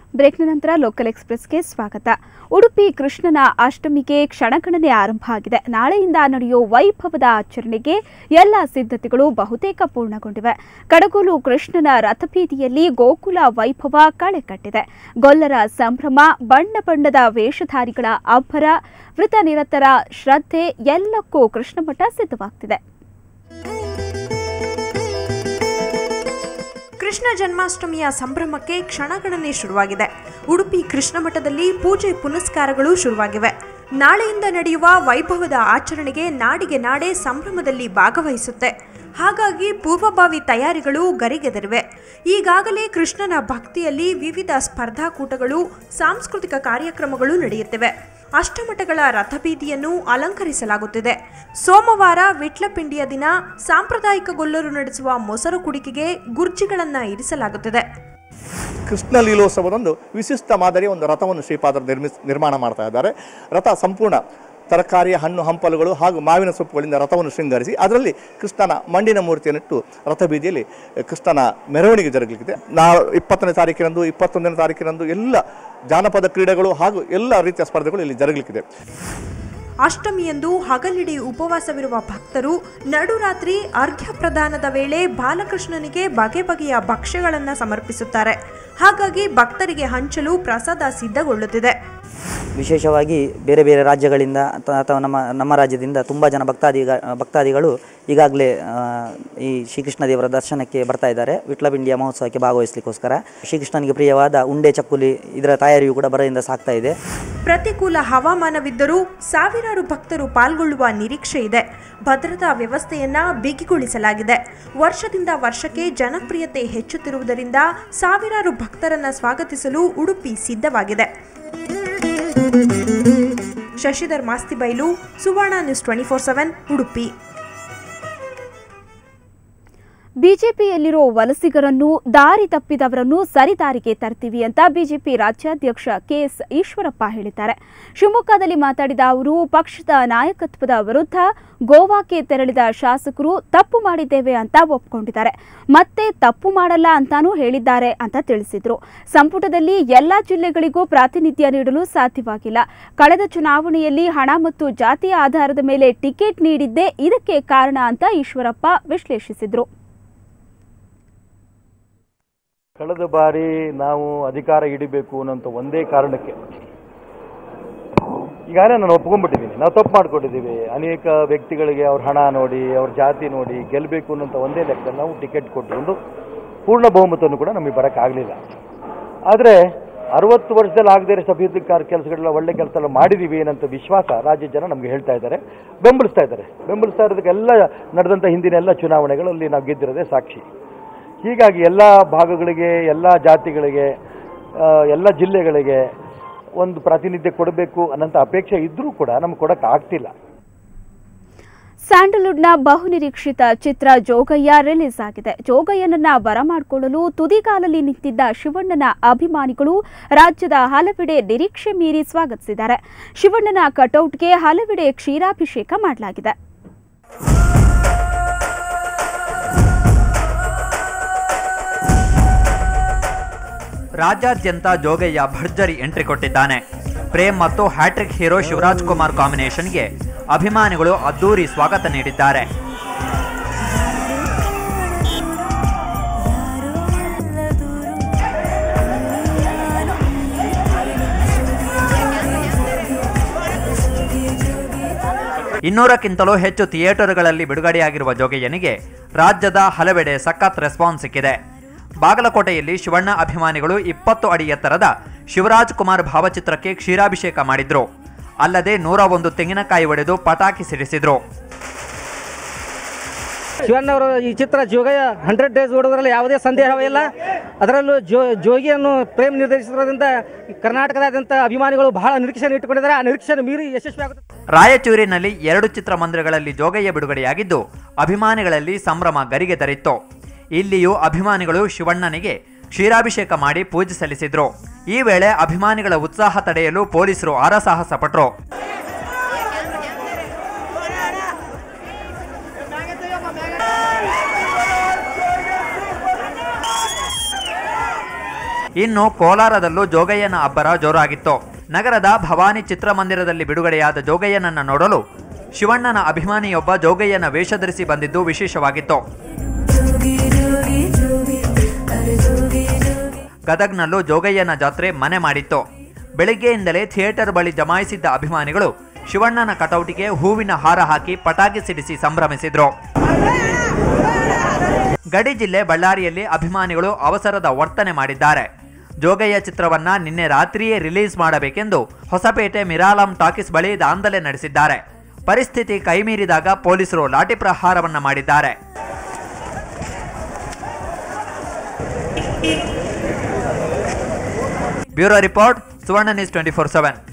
ಬ್ರೇಕ್ನ ನಂತರ ಲೋಕಲ್ ಎಕ್ಸ್ಪ್ರೆಸ್ಗೆ ಸ್ವಾಗತ ಉಡುಪಿ ಕೃಷ್ಣನ ಅಷ್ಟಮಿಗೆ ಕ್ಷಣಗಣನೆ ಆರಂಭ ಆಗಿದೆ ನಾಳೆಯಿಂದ ನಡೆಯುವ ವೈಭವದ ಆಚರಣೆಗೆ ಎಲ್ಲ ಸಿದ್ಧತೆಗಳು ಬಹುತೇಕ ಪೂರ್ಣಗೊಂಡಿವೆ ಕಡಗೋಲು ಕೃಷ್ಣನ ರಥಬೀದಿಯಲ್ಲಿ ಗೋಕುಲ ವೈಭವ ಕಳೆ ಕಟ್ಟಿದೆ ಗೊಲ್ಲರ ಸಂಭ್ರಮ ಬಣ್ಣ ಬಣ್ಣದ ವೇಷಧಾರಿಗಳ ಅಬ್ಬರ ವೃತ ನಿರತರ ಶ್ರದ್ಧೆ ಎಲ್ಲಕ್ಕೂ ಕೃಷ್ಣಮಠ ಸಿದ್ಧವಾಗ್ತಿದೆ ಕೃಷ್ಣ ಜನ್ಮಾಷ್ಟಮಿಯ ಸಂಭ್ರಮಕ್ಕೆ ಕ್ಷಣಗಣನೆ ಶುರುವಾಗಿದೆ ಉಡುಪಿ ಕೃಷ್ಣ ಮಠದಲ್ಲಿ ಪೂಜೆ ಪುನಸ್ಕಾರಗಳು ಶುರುವಾಗಿವೆ ನಾಳೆಯಿಂದ ನಡೆಯುವ ವೈಭವದ ಆಚರಣೆಗೆ ನಾಡಿಗೆ ನಾಡೆ ಸಂಭ್ರಮದಲ್ಲಿ ಭಾಗವಹಿಸುತ್ತೆ ಹಾಗಾಗಿ ಪೂರ್ವಭಾವಿ ತಯಾರಿಗಳು ಗರಿಗೆದರಿವೆ ಈಗಾಗಲೇ ಕೃಷ್ಣನ ಭಕ್ತಿಯಲ್ಲಿ ವಿವಿಧ ಸ್ಪರ್ಧಾಕೂಟಗಳು ಸಾಂಸ್ಕೃತಿಕ ಕಾರ್ಯಕ್ರಮಗಳು ನಡೆಯುತ್ತಿವೆ ಅಷ್ಟಮಠಗಳ ರಥಬೀದಿಯನ್ನು ಅಲಂಕರಿಸಲಾಗುತ್ತಿದೆ ಸೋಮವಾರ ವಿಟ್ಲಪಿಂಡಿಯ ದಿನ ಸಾಂಪ್ರದಾಯಿಕ ಗೊಲ್ಲರು ನಡೆಸುವ ಮೊಸರು ಕುಡಿಕೆಗೆ ಗುರ್ಜಿಗಳನ್ನು ಇರಿಸಲಾಗುತ್ತಿದೆ ಕೃಷ್ಣ ಲೀಲೋತ್ಸವದೊಂದು ವಿಶಿಷ್ಟ ಮಾದರಿಯ ಒಂದು ರಥವನ್ನು ಶ್ರೀಪಾದರು ನಿರ್ಮಿಸ್ ನಿರ್ಮಾಣ ಮಾಡ್ತಾ ಇದ್ದಾರೆ ರಥ ಸಂಪೂರ್ಣ ತರಕಾರಿ ಹಣ್ಣು ಹಂಪಲುಗಳು ಹಾಗೂ ಮಾವಿನ ಸೊಪ್ಪುಗಳಿಂದ ರಥವನ್ನು ಶೃಂಗರಿಸಿ ಅದರಲ್ಲಿ ಕೃಷ್ಣನ ಮಂಡಿನ ಮೂರ್ತಿಯನ್ನಿಟ್ಟು ರಥ ಬೀದಿಯಲ್ಲಿ ಕೃಷ್ಣನ ಮೆರವಣಿಗೆ ಜರುಗಲಿಕ್ಕಿದೆ ನಾ ಇಪ್ಪತ್ತನೇ ತಾರೀಕಿನಂದು ಇಪ್ಪತ್ತೊಂದನೇ ತಾರೀಕಿನಂದು ಎಲ್ಲ ಜಾನಪದ ಕ್ರೀಡೆಗಳು ಹಾಗೂ ಎಲ್ಲ ರೀತಿಯ ಸ್ಪರ್ಧೆಗಳು ಇಲ್ಲಿ ಜರುಗಲಿಕ್ಕಿದೆ ಅಷ್ಟಮಿಯಂದು ಹಗಲಿಡಿ ಉಪವಾಸವಿರುವ ಭಕ್ತರು ನಡುರಾತ್ರಿ ಅರ್ಘ್ಯ ಪ್ರದಾನದ ವೇಳೆ ಬಾಲಕೃಷ್ಣನಿಗೆ ಬಗೆ ಬಗೆಯ ಭಕ್ಷ್ಯಗಳನ್ನು ಸಮರ್ಪಿಸುತ್ತಾರೆ ಹಾಗಾಗಿ ಭಕ್ತರಿಗೆ ಹಂಚಲು ಪ್ರಸಾದ ಸಿದ್ಧಗೊಳ್ಳುತ್ತಿದೆ ವಿಶೇಷವಾಗಿ ಬೇರೆ ಬೇರೆ ರಾಜ್ಯಗಳಿಂದ ಅಥ- ಅಥವಾ ನಮ್ಮ ನಮ್ಮ ರಾಜ್ಯದಿಂದ ತುಂಬ ಜನ ಭಕ್ತಾದಿಗ ಭಕ್ತಾದಿಗಳು ಈಗಾಗಲೇ ಆ, ಈ ಶ್ರೀಕೃಷ್ಣ ದೇವರ ದರ್ಶನಕ್ಕೆ ಬರ್ತಾ ಇದ್ದಾರೆ ವಿಟ್ಲಪಿಂಡಿಯ ಮಹೋತ್ಸವಕ್ಕೆ ಭಾಗವಹಿಸಲಿಕ್ಕೋಸ್ಕರ ಶ್ರೀಕೃಷ್ಣನಿಗೆ ಪ್ರಿಯವಾದ ಉಂಡೆ ಚಕ್ಕುಲಿ ಇದರ ತಯಾರಿಯು ಕೂಡ ಬರದಿಂದ ಸಾಗ್ತಾ ಇದೆ ಪ್ರತಿಕೂಲ ಹವಾಮಾನವಿದ್ದರೂ ಸಾವಿರಾರು ಭಕ್ತರು ಪಾಲ್ಗೊಳ್ಳುವ ನಿರೀಕ್ಷೆ ಇದೆ ಭದ್ರತಾ ವ್ಯವಸ್ಥೆಯನ್ನ ಬಿಗಿಗೊಳಿಸಲಾಗಿದೆ ವರ್ಷದಿಂದ ವರ್ಷಕ್ಕೆ ಜನಪ್ರಿಯತೆ ಹೆಚ್ಚುತ್ತಿರುವುದರಿಂದ ಸಾವಿರಾರು ಭಕ್ತರನ್ನ ಸ್ವಾಗತಿಸಲು ಉಡುಪಿ ಸಿದ್ಧವಾಗಿದೆ Shashidhar Mastibailu Suvarna news twenty four seven Udupi ಬಿಜೆಪಿಯಲ್ಲಿರೋ ವಲಸಿಗರನ್ನು ದಾರಿ ತಪ್ಪಿದವರನ್ನು ಸರಿದಾರಿಗೆ ತರ್ತೀವಿ ಅಂತ ಬಿಜೆಪಿ ರಾಜ್ಯಾಧ್ಯಕ್ಷ ಕೆಎಸ್ ಈಶ್ವರಪ್ಪ ಹೇಳಿದ್ದಾರೆ ಶಿವಮೊಗ್ಗದಲ್ಲಿ ಮಾತಾಡಿದ ಅವರು ಪಕ್ಷದ ನಾಯಕತ್ವದ ವಿರುದ್ಧ ಗೋವಾಕ್ಕೆ ತೆರಳಿದ ಶಾಸಕರು ತಪ್ಪು ಮಾಡಿದ್ದೇವೆ ಅಂತ ಒಪ್ಕೊಂಡಿದ್ದಾರೆ ಮತ್ತೆ ತಪ್ಪು ಮಾಡಲ್ಲ ಅಂತಾನೂ ಹೇಳಿದ್ದಾರೆ ಅಂತ ತಿಳಿಸಿದ್ರು ಸಂಪುಟದಲ್ಲಿ ಎಲ್ಲ ಜಿಲ್ಲೆಗಳಿಗೂ ಪ್ರಾತಿನಿಧ್ಯ ನೀಡಲು ಸಾಧ್ಯವಾಗಿಲ್ಲ ಕಳೆದ ಚುನಾವಣೆಯಲ್ಲಿ ಹಣ ಮತ್ತು ಜಾತಿಯ ಆಧಾರದ ಮೇಲೆ ಟಿಕೆಟ್ ನೀಡಿದ್ದೇ ಇದಕ್ಕೆ ಕಾರಣ ಅಂತ ಈಶ್ವರಪ್ಪ ವಿಶ್ಲೇಷಿಸಿದ್ರು ಕಳೆದ ಬಾರಿ ನಾವು ಅಧಿಕಾರ ಹಿಡಿಬೇಕು ಅನ್ನೋಂಥ ಒಂದೇ ಕಾರಣಕ್ಕೆ ಈಗಾಗಲೇ ನಾನು ಒಪ್ಕೊಂಡ್ಬಿಟ್ಟಿದ್ದೀನಿ ನಾವು ತಪ್ಪು ಮಾಡ್ಕೊಂಡಿದ್ದೀವಿ ಅನೇಕ ವ್ಯಕ್ತಿಗಳಿಗೆ ಅವ್ರ ಹಣ ನೋಡಿ ಅವ್ರ ಜಾತಿ ನೋಡಿ ಗೆಲ್ಲಬೇಕು ಅನ್ನೋಂಥ ಒಂದೇ ಲೆಕ್ಕದಲ್ಲಿ ನಾವು ಟಿಕೆಟ್ ಕೊಟ್ಟುಕೊಂಡು ಪೂರ್ಣ ಬಹುಮತವನ್ನು ಕೂಡ ನಮಗೆ ಬರೋಕ್ಕಾಗಲಿಲ್ಲ ಆದರೆ ಅರವತ್ತು ವರ್ಷದಲ್ಲಿ ಆಗದೇ ಇರೋ ಅಭಿವೃದ್ಧಿ ಕಾರ್ಯ ಕೆಲಸಗಳೆಲ್ಲ ಒಳ್ಳೆ ಕೆಲಸ ಎಲ್ಲ ಮಾಡಿದ್ದೀವಿ ಏನಂತ ವಿಶ್ವಾಸ ರಾಜ್ಯ ಜನ ನಮಗೆ ಹೇಳ್ತಾ ಇದ್ದಾರೆ ಬೆಂಬಲಿಸ್ತಾ ಇದ್ದಾರೆ ಬೆಂಬಲಿಸ್ತಾ ಇರೋದಕ್ಕೆಲ್ಲ ನಡೆದಂಥ ಹಿಂದಿನ ಎಲ್ಲ ಚುನಾವಣೆಗಳಲ್ಲಿ ನಾವು ಗೆದ್ದಿರೋದೇ ಸಾಕ್ಷಿ ಹೀಗಾಗಿ ಎಲ್ಲ ಭಾಗಗಳಿಗೆ ಎಲ್ಲ ಜಾತಿಗಳಿಗೆ ಆ, ಎಲ್ಲ ಜಿಲ್ಲೆಗಳಿಗೆ ಒಂದು ಪ್ರಾತಿನಿಧ್ಯ ಕೊಡಬೇಕು ಅನ್ನೋಂಥ ಅಪೇಕ್ಷೆ ಇದ್ದರೂ ಕೂಡ ನಮ್ಗೆ ಕೊಡೋಕ್ಕೆ ಆಗ್ತಿಲ್ಲ ಸ್ಯಾಂಡಲ್ವುಡ್ನ ಬಹುನಿರೀಕ್ಷಿತ ಚಿತ್ರ ಜೋಗಯ್ಯ ರಿಲೀಸ್ ಆಗಿದೆ ಜೋಗಯ್ಯನನ್ನ ಬರಮಾಡಿಕೊಳ್ಳಲು ತುದಿಗಾಲಲ್ಲಿ ನಿಂತಿದ್ದ ಶಿವಣ್ಣನ ಅಭಿಮಾನಿಗಳು ರಾಜ್ಯದ ಹಲವೆಡೆ ನಿರೀಕ್ಷೆ ಮೀರಿ ಸ್ವಾಗತಿಸಿದ್ದಾರೆ ಶಿವಣ್ಣನ ಕಟೌಟ್ಗೆ ಹಲವೆಡೆ ಕ್ಷೀರಾಭಿಷೇಕ ಮಾಡಲಾಗಿದೆ ರಾಜ್ಯಾದ್ಯಂತ ಜೋಗಯ್ಯ ಭರ್ಜರಿ ಎಂಟ್ರಿ ಕೊಟ್ಟಿದ್ದಾನೆ ಪ್ರೇಮ್ ಮತ್ತು ಹ್ಯಾಟ್ರಿಕ್ ಹೀರೋ ಶಿವರಾಜ್ ಕುಮಾರ್ ಕಾಂಬಿನೇಷನ್ಗೆ ಅಭಿಮಾನಿಗಳು ಅದ್ದೂರಿ ಸ್ವಾಗತ ನೀಡಿದ್ದಾರೆ ಇನ್ನೂರಕ್ಕಿಂತಲೂ ಹೆಚ್ಚು ಥಿಯೇಟರ್ಗಳಲ್ಲಿ ಬಿಡುಗಡೆಯಾಗಿರುವ ಜೋಗಯ್ಯನಿಗೆ ರಾಜ್ಯದ ಹಲವೆಡೆ ಸಖತ್ ರೆಸ್ಪಾನ್ಸ್ ಸಿಕ್ಕಿದೆ ಬಾಗಲಕೋಟೆಯಲ್ಲಿ ಶಿವಣ್ಣ ಅಭಿಮಾನಿಗಳು ಇಪ್ಪತ್ತು ಅಡಿ ಎತ್ತರದ ಶಿವರಾಜ್ ಕುಮಾರ್ ಭಾವಚಿತ್ರಕ್ಕೆ ಕ್ಷೀರಾಭಿಷೇಕ ಮಾಡಿದ್ರು ಅಲ್ಲದೆ ನೂರ ಒಂದು ತೆಂಗಿನಕಾಯಿ ಒಡೆದು ಪಟಾಕಿ ಸಿಡಿಸಿದ್ರು ಶಿವಣ್ಣವರು ಈ ಚಿತ್ರ ಜೋಗಯ್ಯ ಹಂಡ್ರೆಡ್ ಡೇಸ್ ಓಡೋದ್ರಲ್ಲಿ ಯಾವುದೇ ಸಂದೇಹವಿಲ್ಲ ಅದರಲ್ಲೂ ಜೋ ಜೋಗಿಯನ್ನು ಪ್ರೇಮ್ ನಿರ್ದೇಶಿಸಿರೋದ್ರಿಂದ ಕರ್ನಾಟಕದಾದ್ಯಂತ ಅಭಿಮಾನಿಗಳು ಬಹಳ ನಿರೀಕ್ಷೆ ಇಟ್ಟುಕೊಂಡಿದ್ದಾರೆ ಆ ನಿರೀಕ್ಷೆ ಮೀರಿ ಯಶಸ್ವಿ ಆಗುತ್ತೆ ರಾಯಚೂರಿನಲ್ಲಿ ಎರಡು ಚಿತ್ರಮಂದಿರಗಳಲ್ಲಿ ಜೋಗಯ್ಯ ಬಿಡುಗಡೆಯಾಗಿದ್ದು ಅಭಿಮಾನಿಗಳಲ್ಲಿ ಸಂಭ್ರಮ ಗರಿಗೆದರಿತ್ತು ಇಲ್ಲಿಯೂ ಅಭಿಮಾನಿಗಳು ಶಿವಣ್ಣನಿಗೆ ಕ್ಷೀರಾಭಿಷೇಕ ಮಾಡಿ ಪೂಜೆ ಸಲ್ಲಿಸಿದ್ರು ಈ ವೇಳೆ ಅಭಿಮಾನಿಗಳ ಉತ್ಸಾಹ ತಡೆಯಲು ಪೊಲೀಸರು ಹರಸಾಹಸ ಪಟ್ರು ಇನ್ನು ಕೋಲಾರದಲ್ಲೂ ಜೋಗಯ್ಯನ ಅಬ್ಬರ ಜೋರಾಗಿತ್ತು ನಗರದ ಭವಾನಿ ಚಿತ್ರಮಂದಿರದಲ್ಲಿ ಬಿಡುಗಡೆಯಾದ ಜೋಗಯ್ಯನನ್ನ ನೋಡಲು ಶಿವಣ್ಣನ ಅಭಿಮಾನಿಯೊಬ್ಬ ಜೋಗಯ್ಯನ ವೇಷ ಧರಿಸಿ ಬಂದಿದ್ದು ವಿಶೇಷವಾಗಿತ್ತು ಗದಗ್ನಲ್ಲೂ ಜೋಗಯ್ಯನ ಜಾತ್ರೆ ಮನೆ ಮಾಡಿತ್ತು ಬೆಳಿಗ್ಗೆಯಿಂದಲೇ ಥಿಯೇಟರ್ ಬಳಿ ಜಮಾಯಿಸಿದ್ದ ಅಭಿಮಾನಿಗಳು ಶಿವಣ್ಣನ ಕಟೌಟಿಗೆ ಹೂವಿನ ಹಾರ ಹಾಕಿ ಪಟಾಕಿ ಸಿಡಿಸಿ ಸಂಭ್ರಮಿಸಿದ್ರು ಗಡಿ ಜಿಲ್ಲೆ ಬಳ್ಳಾರಿಯಲ್ಲಿ ಅಭಿಮಾನಿಗಳು ಅವಸರದ ವರ್ತನೆ ಮಾಡಿದ್ದಾರೆ ಜೋಗಯ್ಯ ಚಿತ್ರವನ್ನ ನಿನ್ನೆ ರಾತ್ರಿಯೇ ರಿಲೀಸ್ ಮಾಡಬೇಕೆಂದು ಹೊಸಪೇಟೆ ಮಿರಾಲಂ ಟಾಕೀಸ್ ಬಳಿ ದಾಂಧಲೆ ನಡೆಸಿದ್ದಾರೆ ಪರಿಸ್ಥಿತಿ ಕೈಮೀರಿದಾಗ ಪೊಲೀಸರು ಲಾಠಿ ಪ್ರಹಾರವನ್ನ ಮಾಡಿದ್ದಾರೆ bureau report Suvarna news twenty four seven